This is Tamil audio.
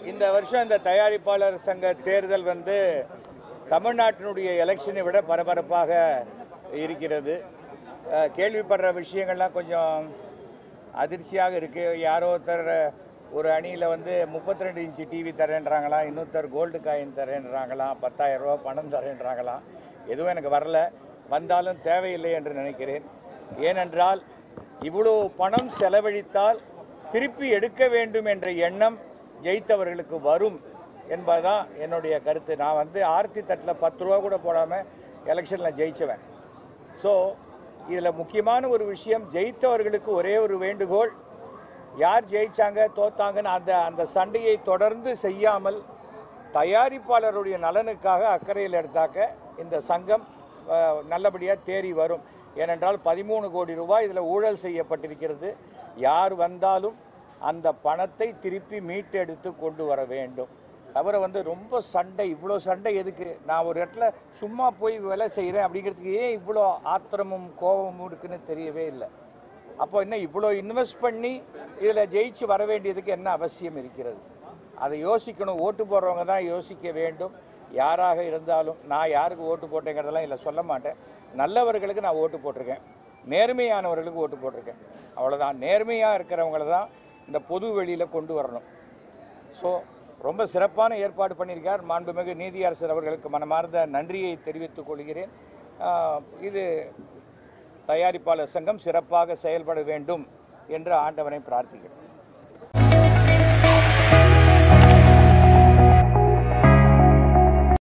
இந்த வருஷம் இந்த தயாரிப்பாளர் சங்க தேர்தல் வந்து தமிழ்நாட்டினுடைய எலெக்ஷனை விட பரபரப்பாக இருக்கிறது அஹ், கேள்விப்படுற விஷயங்கள்லாம் கொஞ்சம் அதிர்ச்சியாக இருக்குது யாரோ ஒருத்தர் ஒரு அணியில் வந்து 32 ரெண்டு இன்ச்சு டிவி தரேன்றாங்களாம் இன்னொருத்தர் கோல்டு காயின் தரேன்றாங்களாம் பத்தாயிரம் ரூபா பணம் தரேன்றாங்களாம் எதுவும் எனக்கு வரல வந்தாலும் தேவையில்லை என்று நினைக்கிறேன் ஏனென்றால் இவ்வளோ பணம் செலவழித்தால் திருப்பி எடுக்க வேண்டும் என்ற எண்ணம் ஜெயித்தவர்களுக்கு வரும் என்பதுதான் என்னுடைய கருத்து நான் வந்து ஆர்த்தி தட்டில் பத்து ரூபா கூட போடாமல் எலெக்ஷனில் ஜெயிச்சவன் ஸோ இதில் முக்கியமான ஒரு விஷயம் ஜெயித்தவர்களுக்கு ஒரே ஒரு வேண்டுகோள் யார் ஜெயிச்சாங்க தோத்தாங்கன்னு அந்த அந்த சண்டையை தொடர்ந்து செய்யாமல் தயாரிப்பாளருடைய நலனுக்காக அக்கறையில் எடுத்தாக்க இந்த சங்கம் நல்லபடியாக தேறி வரும் ஏனென்றால் பதிமூணு கோடி ரூபாய் இதில் ஊழல் செய்யப்பட்டிருக்கிறது யார் வந்தாலும் அந்த பணத்தை திருப்பி மீட்டெடுத்து கொண்டு வர வேண்டும் தவிர வந்து ரொம்ப சண்டை இவ்வளோ சண்டை எதுக்கு நான் ஒரு இடத்துல சும்மா போய் வேலை செய்கிறேன் அப்படிங்கிறதுக்கு ஏன் இவ்வளோ ஆத்திரமும் கோபமும் இருக்குன்னு தெரியவே இல்லை அப்போ என்ன இவ்வளோ இன்வெஸ்ட் பண்ணி இதில் ஜெயிச்சு வர வேண்டியதுக்கு என்ன அவசியம் இருக்கிறது அதை யோசிக்கணும் ஓட்டு போடுறவங்க தான் யோசிக்க வேண்டும் யாராக இருந்தாலும் நான் யாருக்கு ஓட்டு போட்டேங்கிறதெல்லாம் இல்லை சொல்ல மாட்டேன் நல்லவர்களுக்கு நான் ஓட்டு போட்டிருக்கேன் நேர்மையானவர்களுக்கு ஓட்டு போட்டிருக்கேன் அவ்வளோதான் நேர்மையாக இருக்கிறவங்கள தான் இந்த பொது வெளியில் கொண்டு வரணும் ஸோ ரொம்ப சிறப்பான ஏற்பாடு பண்ணியிருக்கார் மாண்புமிகு நீதியரசர் அவர்களுக்கு மனமார்ந்த நன்றியை தெரிவித்துக் கொள்கிறேன் ஆஹ் இது தயாரிப்பாளர் சங்கம் சிறப்பாக செயல்பட வேண்டும் என்று ஆண்டவனை பிரார்த்திக்கிறேன்